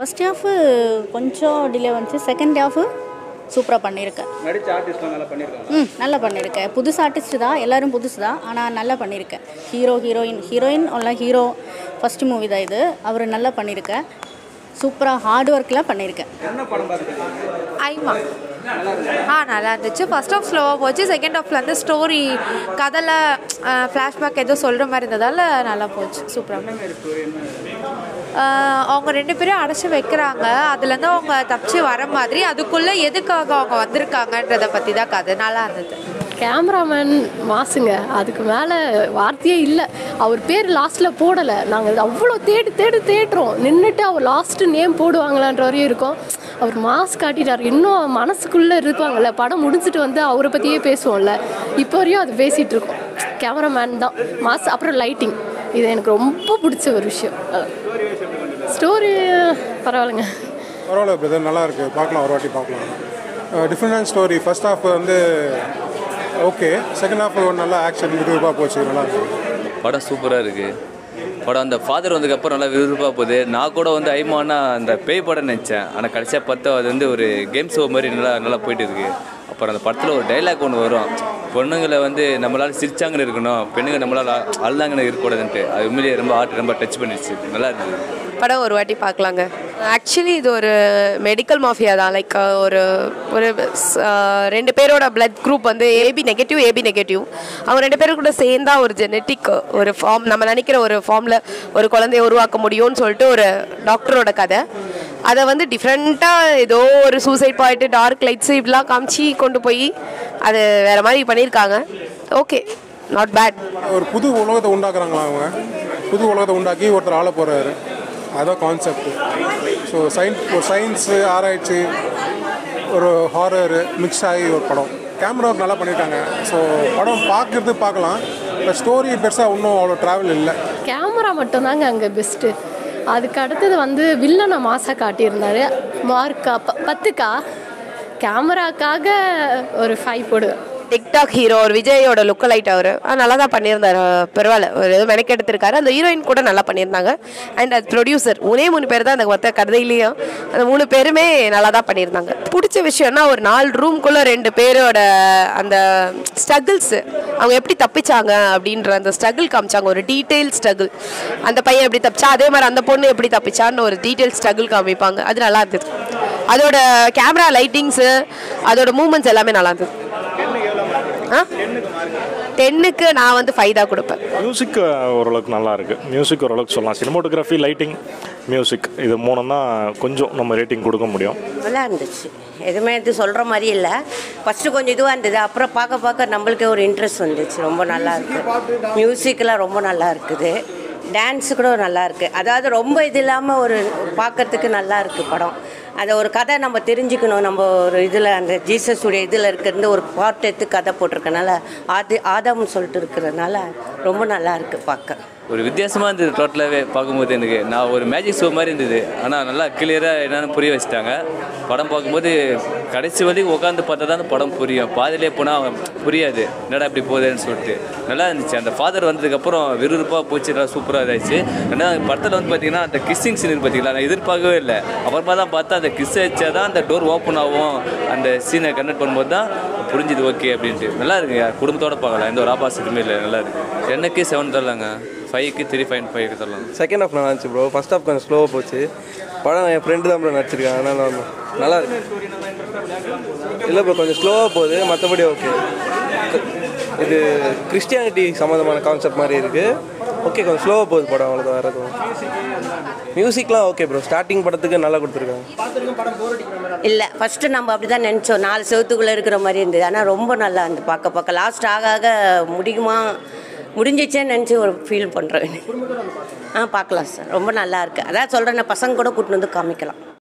first half கொஞ்சம் delay வந்துச்சு second half சூப்பராக பண்ணியிருக்கேன் நடிச்ச ஆர்டிஸ்ட்லாம் நல்லா பண்ணியிருக்காங்க ம் நல்லா பண்ணியிருக்கேன் புதுசு ஆர்டிஸ்ட் தான் எல்லோரும் புதுசு தான் ஆனால் நல்லா பண்ணியிருக்கேன் ஹீரோ ஹீரோயின் ஹீரோயின் இல்லை ஹீரோ ஃபஸ்ட்டு மூவி தான் இது அவர் நல்லா பண்ணியிருக்கேன் சூப்பராக ஹார்ட் ஒர்க்லாம் பண்ணியிருக்கேன் என்ன படம் பார்த்துருக்கீங்க ஐமா ஆ நல்லா இருந்துச்சு ஃபர்ஸ்ட் ஆஃப் ஸ்லோவாக போச்சு செகண்ட் ஹாஃப்ல வந்து ஸ்டோரி கதையில் ஃப்ளாஷ்பேக் ஏதோ சொல்கிற மாதிரி இருந்ததால் நல்லா போச்சு சூப்பராக அவங்க ரெண்டு பேரும் அடைச்சி வைக்கிறாங்க அதுலேருந்து அவங்க தப்பிச்சு வர மாதிரி அதுக்குள்ளே எதுக்காக அவங்க வந்திருக்காங்கன்றதை பற்றி தான் கதை நல்லா இருந்தது கேமராமேன் மாசுங்க அதுக்கு மேலே வார்த்தையே இல்லை அவர் பேர் லாஸ்ட்டில் போடலை நாங்கள் அவ்வளோ தேடி தேடி தேடுறோம் நின்றுட்டு அவர் லாஸ்ட்டு நேம் போடுவாங்களான்ற வரையும் இருக்கோம் அவர் மாஸ் காட்டிட்டார் இன்னும் மனசுக்குள்ளே இருப்பாங்கல்ல படம் முடிஞ்சிட்டு வந்து அவரை பற்றியே பேசுவோம்ல இப்போ வரையும் அது பேசிகிட்டு இருக்கோம் கேமராமேன் தான் மாஸ் அப்புறம் லைட்டிங் இது எனக்கு ரொம்ப பிடிச்ச ஒரு விஷயம் ஸ்டோரி பரவாயில்லைங்க பரவாயில்ல பிரதர் நல்லா இருக்கு பார்க்கலாம் ஒரு வாட்டி பார்க்கலாம் டிஃப்ரெண்டான ஸ்டோரி ஃபர்ஸ்ட் ஹாஃப் வந்து ஓகே செகண்ட் ஹாஃப் ஒரு நல்ல ஆக்ஷன் விறுவிறுப்பாக போச்சு நல்லா இருக்கு படம் சூப்பராக இருக்குது படம் அந்த ஃபாதர் வந்ததுக்கப்புறம் நல்லா விறுவிறுப்பாக போகுது நான் கூட வந்து ஐமானா அந்த பேய் படம் நினச்சேன் ஆனால் கடைசியாக பார்த்தா அது வந்து ஒரு கேம் ஷோ மாதிரி நல்லா நல்லா போயிட்டு இருக்கு அப்புறம் அந்த படத்தில் ஒரு டைலாக் ஒன்று வரும் பொண்ணுங்களை வந்து நம்மளால் சிரிச்சாங்கன்னு இருக்கணும் பெண்ணுங்க நம்மளால் அழுதாங்கன்னு இருக்கக்கூடாதுன்ட்டு அது உண்மையிலேயே ரொம்ப ஆர்ட் ரொம்ப டச் பண்ணிடுச்சு நல்லா இருந்தது படம் ஒரு வாட்டி பார்க்கலாங்க ஆக்சுவலி இது ஒரு மெடிக்கல் மாஃபியா தான் லைக் ஒரு ஒரு ஸ்- ஆஹ் ரெண்டு பேரோட பிளட் குரூப் வந்து ஏபி நெகட்டிவ் ஏபி நெகட்டிவ் அவங்க ரெண்டு பேரும் கூட சேர்ந்தா ஒரு ஜெனட்டிக் ஒரு ஃபார்ம் நம்ம நினைக்கிற ஒரு ஃபார்மில் ஒரு குழந்தைய உருவாக்க முடியும்னு சொல்லிட்டு ஒரு டாக்டரோட கதை அதை வந்து டிஃப்ரெண்ட்டாக ஏதோ ஒரு சூசைட் பாயிண்ட் டார்க் லைட்ஸ் இப்படிலாம் காமிச்சு கொண்டு போய் அது வேற மாதிரி பண்ணியிருக்காங்க ஓகே நாட் பேட் ஒரு புது உலகத்தை உண்டாக்குறாங்களா அவங்க புது உலகத்தை உண்டாக்கி ஒருத்தர் ஆள போகிறாரு அதான் கான்செப்ட் ஸோ சயின்ஸ் ஒரு சயின்ஸு ஆராய்ச்சி ஒரு ஹாரரு மிக்ஸ் ஆகி ஒரு படம் கேமரா நல்லா பண்ணியிருக்காங்க ஸோ படம் பார்க்குறது பார்க்கலாம் இப்போ ஸ்டோரி பெருசாக இன்னும் அவ்வளோ ட்ராவல் இல்லை கேமரா மட்டும்தாங்க அங்கே பெஸ்ட்டு அதுக்கு அடுத்தது வந்து வில்லனை மாசாக காட்டியிருந்தாரு மார்க்கா ப பத்துக்கா கேமராக்காக ஒரு ஃபைவ் போடுவேன் டிக்டாக் ஹீரோ ஒரு விஜயோட லுக் லைட் அவர் நல்லா தான் பண்ணியிருந்தாரு பரவாயில்ல ஒரு ஏதோ மெனக்கெடுத்திருக்காரு அந்த ஹீரோயின் கூட நல்லா பண்ணியிருந்தாங்க அண்ட் அது ப்ரொடியூசர் மூணே மூணு பேர் தான் அந்த மொத்த கதையிலையும் அந்த மூணு பேருமே நல்லா தான் பண்ணியிருந்தாங்க பிடிச்ச விஷயம்னா ஒரு நாலு ரூம்குள்ளே ரெண்டு பேரோட அந்த ஸ்ட்ரகிள்ஸ் அவங்க எப்படி தப்பிச்சாங்க அப்படின்ற அந்த ஸ்ட்ரகிள் காமிச்சாங்க ஒரு டீட்டெயில் ஸ்ட்ரகிள் அந்த பையன் எப்படி தப்பிச்சா அதே மாதிரி அந்த பொண்ணு எப்படி தப்பிச்சான்னு ஒரு டீட்டெயில் ஸ்ட்ரகிள் காமிப்பாங்க அது நல்லா இருந்தது அதோட கேமரா லைட்டிங்ஸு அதோட மூமெண்ட்ஸ் எல்லாமே நல்லா இருந்தது ஆ டென்னுக்கு நான் வந்து ஃபைவ் தான் கொடுப்பேன் மியூசிக் ஓரளவுக்கு நல்லா இருக்கு மியூசிக் ஓரளவுக்கு சொல்லலாம் சினிமோட்டோகிராஃபி லைட்டிங் மியூசிக் இது மூணும் தான் கொஞ்சம் நம்ம ரேட்டிங் கொடுக்க முடியும் நல்லா இருந்துச்சு எதுவுமே இது சொல்கிற மாதிரி இல்லை ஃபஸ்ட்டு கொஞ்சம் இதுவாக இருந்தது அப்புறம் பார்க்க பார்க்க நம்மளுக்கே ஒரு இன்ட்ரெஸ்ட் வந்துச்சு ரொம்ப நல்லா இருக்கு மியூசிக்கெலாம் ரொம்ப நல்லா இருக்குது டான்ஸு கூட நல்லா இருக்கு அதாவது ரொம்ப இது இல்லாமல் ஒரு பார்க்கறதுக்கு நல்லா இருக்குது படம் அதை ஒரு கதை நம்ம தெரிஞ்சுக்கணும் நம்ம ஒரு இதில் அந்த ஜீசஸுடைய இதில் இருக்கிறது ஒரு பார்ட் எடுத்து கதை போட்டிருக்கனால ஆதி ஆதாம்னு சொல்லிட்டு இருக்கிறதுனால ரொம்ப நல்லா இருக்குது பார்க்க ஒரு வித்தியாசமாக இருந்தது டோட்டலாகவே பார்க்கும்போது எனக்கு நான் ஒரு மேஜிக் ஷோ மாதிரி இருந்தது ஆனால் நல்லா கிளியராக என்னென்னு புரிய வச்சுட்டாங்க படம் பார்க்கும்போது கடைசி வரைக்கும் உட்காந்து பார்த்தா தான் அந்த படம் புரியும் பாதியிலே போனால் புரியாது என்னடா இப்படி போகுதுன்னு சொல்லிட்டு நல்லா இருந்துச்சு அந்த ஃபாதர் வந்ததுக்கப்புறம் விறுவிறுப்பாக போச்சு நல்லா சூப்பராக இருந்துச்சு ரெண்டாவது படத்தில் வந்து பார்த்தீங்கன்னா அந்த கிஸ்ஸிங் சீன் பார்த்தீங்களா நான் எதிர்பார்க்கவே இல்லை அப்புறமா தான் பார்த்தா அந்த கிஸ் வச்சா தான் அந்த டோர் ஓப்பன் ஆகும் அந்த சீனை கனெக்ட் பண்ணும்போது தான் புரிஞ்சுது ஓகே அப்படின்ட்டு நல்லா இருக்குங்க குடும்பத்தோட பார்க்கலாம் எந்த ஒரு ஆபாச எதுவுமே இல்லை நல்லா இருக்கு டென்னுக்கு செவன் தரலாங்க ஃபைவ்க்கு த்ரீ ஃபைவ் ஃபைவ்க்கு தரலாம் செகண்ட் ஹாஃப் நல்லா இருந்துச்சு ப்ரோ ஃபர்ஸ்ட் ஹாஃப் கொஞ்சம் ஸ்லோவாக போச்சு படம் என் ஃப்ரெண்டு தான் ப்ரோ நடிச்சிருக்காங்க அதனால வந்து நல்லா இருக்கு இல்லை ப்ரோ கொஞ்சம் ஸ்லோவாக போகுது மற்றபடி ஓகே இது கிறிஸ்டியானிட்டி சம்மந்தமான கான்செப்ட் மாதிரி இருக்குது ஓகே கொஞ்சம் ஸ்லோவாக போகுது படம் அவ்வளோதான் வேறு எதுவும் மியூசிக்லாம் ஓகே ப்ரோ ஸ்டார்டிங் படத்துக்கு நல்லா கொடுத்துருக்காங்க இல்லை ஃபஸ்ட்டு நம்ம அப்படி தான் நினச்சோம் நாலு செவத்துக்குள்ளே இருக்கிற மாதிரி இருந்தது ஆனால் ரொம்ப நல்லா இருந்து பார்க்க பார்க்க லாஸ்ட் ஆக ஆக முடியுமா முடிஞ்சிச்சேன்னு நினச்சி ஒரு ஃபீல் பண்ணுறேன் ஆ பார்க்கலாம் சார் ரொம்ப நல்லா இருக்குது அதான் சொல்கிறேன் பசங்க கூட கூட்டின்னு வந்து காமிக்கலாம்